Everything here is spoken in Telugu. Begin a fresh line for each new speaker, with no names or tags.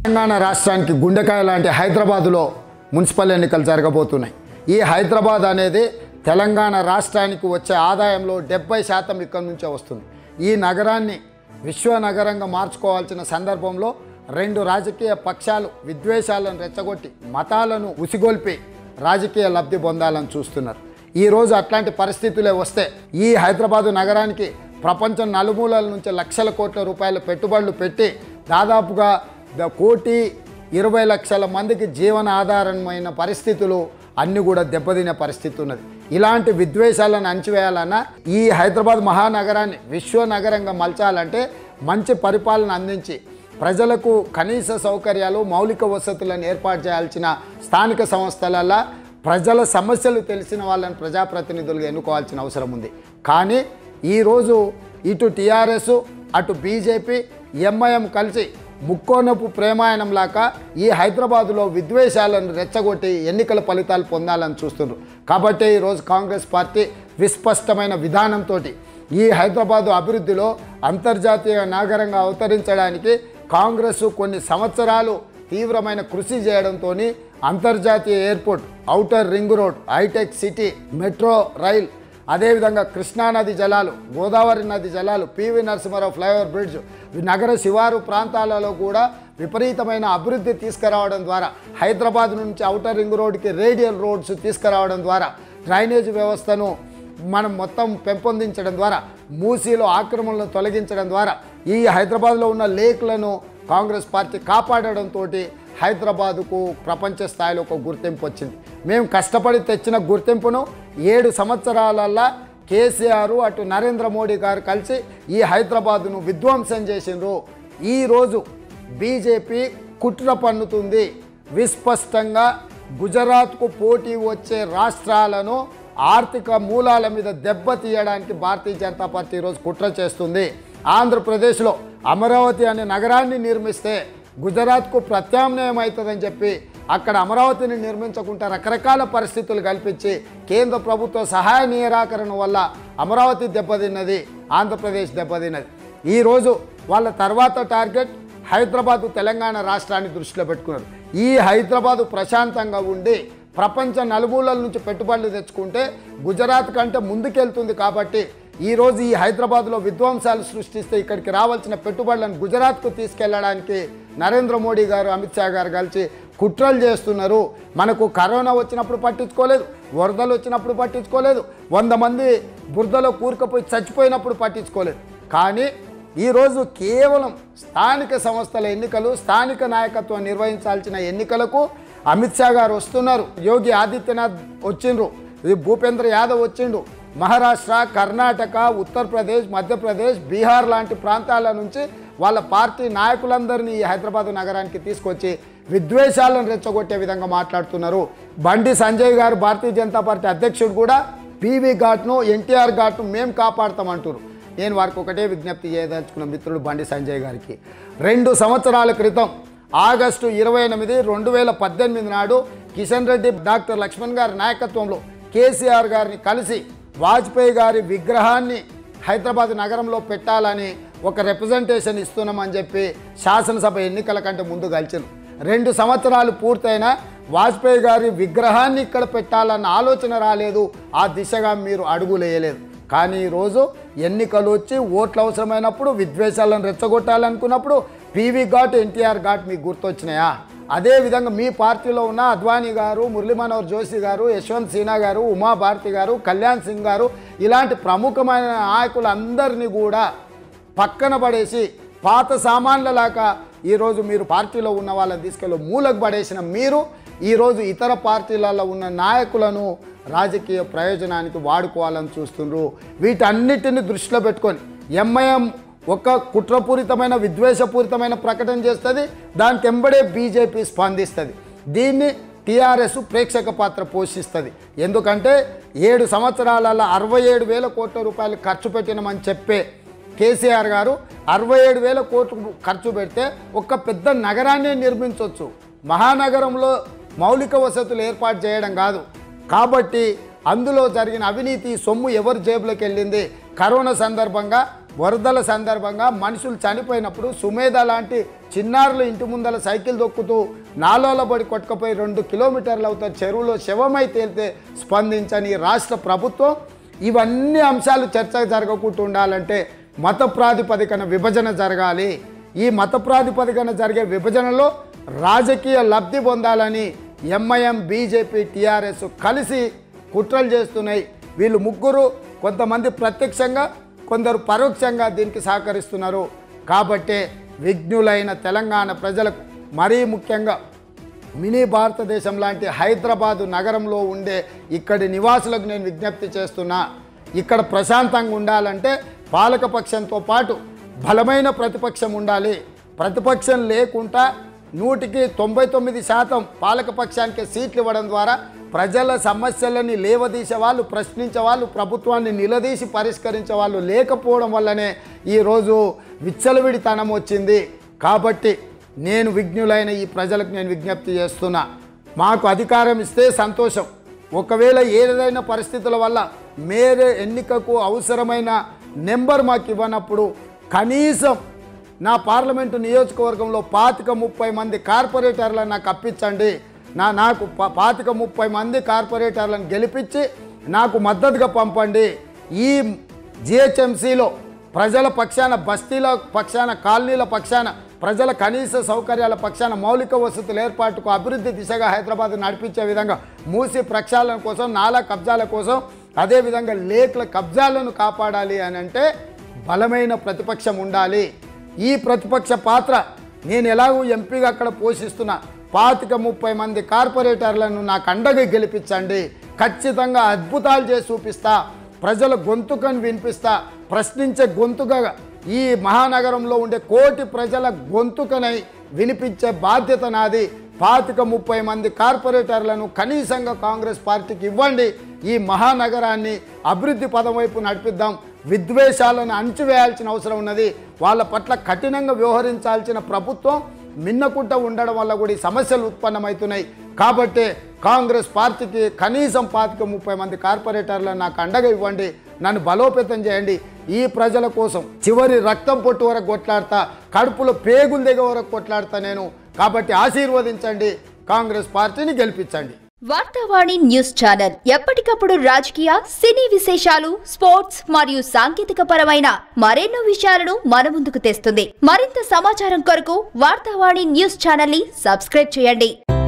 తెలంగాణ రాష్ట్రానికి గుండెకాయ లాంటి హైదరాబాదులో మున్సిపల్ ఎన్నికలు జరగబోతున్నాయి ఈ హైదరాబాద్ అనేది తెలంగాణ రాష్ట్రానికి వచ్చే ఆదాయంలో డెబ్బై శాతం ఇక్కడి నుంచే వస్తుంది ఈ నగరాన్ని విశ్వ నగరంగా మార్చుకోవాల్సిన సందర్భంలో రెండు రాజకీయ పక్షాలు విద్వేషాలను రెచ్చగొట్టి మతాలను ఉసిగొల్పి రాజకీయ లబ్ధి పొందాలని చూస్తున్నారు ఈరోజు అట్లాంటి పరిస్థితులే వస్తే ఈ హైదరాబాదు నగరానికి ప్రపంచం నలుమూలల నుంచి లక్షల కోట్ల రూపాయల పెట్టుబడులు పెట్టి దాదాపుగా ద కోటి ఇరవై లక్షల మందికి జీవన ఆధారమైన పరిస్థితులు అన్నీ కూడా దెబ్బతినే పరిస్థితి ఉన్నది ఇలాంటి విద్వేషాలను అణచివేయాలన్నా ఈ హైదరాబాద్ మహానగరాన్ని విశ్వ నగరంగా మలచాలంటే మంచి పరిపాలన అందించి ప్రజలకు కనీస సౌకర్యాలు మౌలిక వసతులను ఏర్పాటు చేయాల్సిన స్థానిక సంస్థలలో ప్రజల సమస్యలు తెలిసిన వాళ్ళని ప్రజాప్రతినిధులుగా ఎన్నుకోవాల్సిన అవసరం ఉంది కానీ ఈరోజు ఇటు టీఆర్ఎస్ అటు బీజేపీ ఎంఐఎం కలిసి ముక్కోనపు ప్రేమాయణం లాగా ఈ హైదరాబాదులో విద్వేషాలను రెచ్చగొట్టి ఎన్నికల ఫలితాలు పొందాలని చూస్తున్నారు కాబట్టి ఈరోజు కాంగ్రెస్ పార్టీ విస్పష్టమైన విధానంతో ఈ హైదరాబాదు అభివృద్ధిలో అంతర్జాతీయ నగరంగా అవతరించడానికి కాంగ్రెస్ కొన్ని సంవత్సరాలు తీవ్రమైన కృషి చేయడంతో అంతర్జాతీయ airport outer ring road hitech city metro rail అదేవిధంగా కృష్ణానది జలాలు గోదావరి నది జలాలు పివి నరసింహారావు ఫ్లైఓవర్ బ్రిడ్జ్ నగర శివారు ప్రాంతాలలో కూడా విపరీతమైన అభివృద్ధి తీసుకురావడం ద్వారా హైదరాబాద్ నుంచి ఔటర్ రింగ్ రోడ్కి రేడియల్ రోడ్స్ తీసుకురావడం ద్వారా డ్రైనేజ్ వ్యవస్థను మనం మొత్తం పెంపొందించడం ద్వారా మూసీలో ఆక్రమణలను తొలగించడం ద్వారా ఈ హైదరాబాద్లో ఉన్న లేక్లను కాంగ్రెస్ పార్టీ కాపాడడంతో హైదరాబాదుకు ప్రపంచ స్థాయిలో ఒక గుర్తింపు వచ్చింది మేము కష్టపడి తెచ్చిన గుర్తింపును ఏడు సంవత్సరాలల్లా కేసీఆర్ అటు నరేంద్ర మోడీ గారు కలిసి ఈ హైదరాబాదును విధ్వంసం చేసిండ్రు ఈరోజు బీజేపీ కుట్ర పన్నుతుంది విస్పష్టంగా గుజరాత్కు పోటీ వచ్చే రాష్ట్రాలను ఆర్థిక మూలాల మీద దెబ్బతీయడానికి భారతీయ జనతా పార్టీ ఈరోజు కుట్ర చేస్తుంది ఆంధ్రప్రదేశ్లో అమరావతి అనే నగరాన్ని నిర్మిస్తే గుజరాత్కు ప్రత్యామ్నాయం అవుతుందని చెప్పి అక్కడ అమరావతిని నిర్మించకుండా రకరకాల పరిస్థితులు కల్పించి కేంద్ర ప్రభుత్వ సహాయ నిరాకరణ వల్ల అమరావతి దెబ్బతిన్నది ఆంధ్రప్రదేశ్ దెబ్బతిన్నది ఈరోజు వాళ్ళ తర్వాత టార్గెట్ హైదరాబాదు తెలంగాణ రాష్ట్రాన్ని దృష్టిలో పెట్టుకున్నారు ఈ హైదరాబాదు ప్రశాంతంగా ఉండి ప్రపంచ నలుమూలల నుంచి పెట్టుబడులు తెచ్చుకుంటే గుజరాత్ కంటే ముందుకెళ్తుంది కాబట్టి ఈరోజు ఈ హైదరాబాద్లో విధ్వంసాలు సృష్టిస్తే ఇక్కడికి రావాల్సిన పెట్టుబడులను గుజరాత్కు తీసుకెళ్లడానికి నరేంద్ర మోడీ గారు అమిత్ షా గారు కలిసి కుట్రలు చేస్తున్నారు మనకు కరోనా వచ్చినప్పుడు పట్టించుకోలేదు వరదలు వచ్చినప్పుడు పట్టించుకోలేదు వంద మంది బురదలో కూరుకుపోయి చచ్చిపోయినప్పుడు పట్టించుకోలేదు కానీ ఈరోజు కేవలం స్థానిక సంస్థల ఎన్నికలు స్థానిక నాయకత్వం నిర్వహించాల్సిన ఎన్నికలకు అమిత్ షా గారు వస్తున్నారు యోగి ఆదిత్యనాథ్ వచ్చిండ్రు ఇది భూపేంద్ర యాదవ్ వచ్చిండు మహారాష్ట్ర కర్ణాటక ఉత్తరప్రదేశ్ మధ్యప్రదేశ్ బీహార్ లాంటి ప్రాంతాల నుంచి వాళ్ళ పార్టీ నాయకులందరినీ ఈ హైదరాబాద్ నగరానికి తీసుకొచ్చి విద్వేషాలను రెచ్చగొట్టే విధంగా మాట్లాడుతున్నారు బండి సంజయ్ గారు భారతీయ జనతా పార్టీ అధ్యక్షుడు కూడా పీవీ ఘాట్ను ఎన్టీఆర్ ఘాట్ను మేము కాపాడుతామంటారు నేను వారికి ఒకటే విజ్ఞప్తి చేయదలుచుకున్న మిత్రుడు బండి సంజయ్ గారికి రెండు సంవత్సరాల క్రితం ఆగస్టు ఇరవై ఎనిమిది రెండు వేల పద్దెనిమిది నాడు కిషన్ రెడ్డి డాక్టర్ లక్ష్మణ్ గారి నాయకత్వంలో కేసీఆర్ గారిని కలిసి వాజ్పేయి గారి విగ్రహాన్ని హైదరాబాద్ నగరంలో పెట్టాలని ఒక రిప్రజెంటేషన్ ఇస్తున్నామని చెప్పి శాసనసభ ఎన్నికల కంటే ముందు కలిచారు రెండు సంవత్సరాలు పూర్తయినా వాజ్పేయి గారి విగ్రహాన్ని ఇక్కడ పెట్టాలన్న ఆలోచన రాలేదు ఆ దిశగా మీరు అడుగులేయలేదు కానీ ఈరోజు ఎన్నికలు వచ్చి ఓట్లు అవసరమైనప్పుడు విద్వేషాలను రెచ్చగొట్టాలనుకున్నప్పుడు పీవీ ఘాట్ ఎన్టీఆర్ ఘాట్ మీకు గుర్తొచ్చినాయా అదేవిధంగా మీ పార్టీలో ఉన్న అద్వానీ గారు మురళీ మనోహర్ జోషి గారు యశ్వంత్ సిన్హా గారు ఉమాభారతి గారు కళ్యాణ్ సింగ్ గారు ఇలాంటి ప్రముఖమైన నాయకులందరినీ కూడా పక్కన పడేసి పాత సామాన్లలాగా ఈరోజు మీరు పార్టీలో ఉన్న వాళ్ళని తీసుకెళ్ళి మూలకు పడేసిన మీరు ఈరోజు ఇతర పార్టీలలో ఉన్న నాయకులను రాజకీయ ప్రయోజనానికి వాడుకోవాలని చూస్తుండ్రు వీటన్నిటిని దృష్టిలో పెట్టుకొని ఎంఐఎం ఒక కుట్రపూరితమైన విద్వేషపూరితమైన ప్రకటన చేస్తుంది దానికి ఎంబడే బీజేపీ స్పందిస్తుంది దీన్ని టీఆర్ఎస్ ప్రేక్షక పాత్ర పోషిస్తుంది ఎందుకంటే ఏడు సంవత్సరాలలో అరవై ఏడు వేల కోట్ల రూపాయలు ఖర్చు పెట్టినామని చెప్పే కేసీఆర్ గారు అరవై ఏడు వేల కోట్లు ఖర్చు పెడితే ఒక పెద్ద నగరాన్ని నిర్మించవచ్చు మహానగరంలో మౌలిక వసతులు ఏర్పాటు చేయడం కాదు కాబట్టి అందులో జరిగిన అవినీతి సొమ్ము ఎవరి జేబులోకి వెళ్ళింది కరోనా సందర్భంగా వరదల సందర్భంగా మనుషులు చనిపోయినప్పుడు సుమేధ లాంటి చిన్నారులు ఇంటి ముందల సైకిల్ దొక్కుతూ నాలోల పడి కొట్టుకుపోయి రెండు కిలోమీటర్లు అవుతా చెరువులో శవమై తేలితే స్పందించని రాష్ట్ర ప్రభుత్వం ఇవన్నీ అంశాలు చర్చ జరగకుండా ఉండాలంటే మత ప్రాతిపదికన విభజన జరగాలి ఈ మత ప్రాతిపదికన జరిగే విభజనలో రాజకీయ లబ్ధి పొందాలని ఎంఐఎం బీజేపీ టీఆర్ఎస్ కలిసి కుట్రలు చేస్తున్నాయి వీళ్ళు ముగ్గురు కొంతమంది ప్రత్యక్షంగా కొందరు పరోక్షంగా దీనికి సహకరిస్తున్నారు కాబట్టే విఘ్నులైన తెలంగాణ ప్రజలకు మరీ ముఖ్యంగా మినీ భారతదేశం లాంటి హైదరాబాదు నగరంలో ఉండే ఇక్కడి నివాసులకు నేను విజ్ఞప్తి చేస్తున్నా ఇక్కడ ప్రశాంతంగా ఉండాలంటే పాలకపక్షంతో పాటు బలమైన ప్రతిపక్షం ఉండాలి ప్రతిపక్షం లేకుండా నూటికి తొంభై తొమ్మిది శాతం పాలకపక్షానికి సీట్లు ఇవ్వడం ద్వారా ప్రజల సమస్యలని లేవదీసే వాళ్ళు ప్రశ్నించే వాళ్ళు ప్రభుత్వాన్ని నిలదీసి పరిష్కరించే వాళ్ళు లేకపోవడం వల్లనే ఈరోజు విచ్చలవిడితనం వచ్చింది కాబట్టి నేను విఘ్నులైన ఈ ప్రజలకు నేను విజ్ఞప్తి చేస్తున్నా మాకు అధికారం ఇస్తే సంతోషం ఒకవేళ ఏదైనా పరిస్థితుల వల్ల మేరే ఎన్నికకు అవసరమైన నెంబర్ మాకు ఇవ్వనప్పుడు కనీసం నా పార్లమెంటు నియోజకవర్గంలో పాతిక ముప్పై మంది కార్పొరేటర్లను నాకు అప్పించండి నా నాకు పా- పాతిక ముప్పై మంది కార్పొరేటర్లను గెలిపించి నాకు మద్దతుగా పంపండి ఈ జిహెచ్ఎంసీలో ప్రజల పక్షాన బస్తీల పక్షాన కాలనీల పక్షాన ప్రజల కనీస సౌకర్యాల పక్షాన మౌలిక వసతుల ఏర్పాటుకు అభివృద్ధి దిశగా హైదరాబాద్ నడిపించే విధంగా మూసి ప్రక్షాళన కోసం నాలా కబ్జాల కోసం అదేవిధంగా లేక్ల కబ్జాలను కాపాడాలి అని అంటే బలమైన ప్రతిపక్షం ఉండాలి ఈ ప్రతిపక్ష పాత్ర నేను ఎలాగూ ఎంపీగా అక్కడ పోషిస్తున్నా పాతిక ముప్పై మంది కార్పొరేటర్లను నాకు అండగా గెలిపించండి ఖచ్చితంగా అద్భుతాలు చేసి చూపిస్తా ప్రజల గొంతుకను వినిపిస్తా ప్రశ్నించే గొంతుగా ఈ మహానగరంలో ఉండే కోటి ప్రజల గొంతుకనై వినిపించే బాధ్యత నాది పాతిక ముప్పై మంది కార్పొరేటర్లను కనీసంగా కాంగ్రెస్ పార్టీకి ఇవ్వండి ఈ మహానగరాన్ని అభివృద్ధి పదం వైపు నడిపిద్దాం విద్వేషాలను అణచివేయాల్సిన అవసరం ఉన్నది వాళ్ళ పట్ల కఠినంగా వ్యవహరించాల్సిన ప్రభుత్వం మిన్నకుంట ఉండడం వల్ల కూడా ఈ సమస్యలు ఉత్పన్నమవుతున్నాయి కాబట్టి కాంగ్రెస్ పార్టీకి కనీసం పాతిక ముప్పై మంది కార్పొరేటర్లను నాకు అండగా ఇవ్వండి నన్ను బలోపేతం చేయండి ఈ ప్రజల కోసం చివరి రక్తం పొట్టు వరకు కొట్లాడతా కడుపులో పేగులు దిగ వరకు కొట్లాడతా నేను కాబట్టి ఆశీర్వదించండి కాంగ్రెస్ పార్టీని గెలిపించండి
వార్తావాణి న్యూస్ ఛానల్ ఎప్పటికప్పుడు రాజకీయ సినీ విశేషాలు స్పోర్ట్స్ మరియు సాంకేతిక పరమైన మరెన్నో విషయాలను మన ముందుకు తెస్తుంది మరింత సమాచారం కొరకు వార్తావాణి న్యూస్ ఛానల్ ని సబ్స్క్రైబ్ చేయండి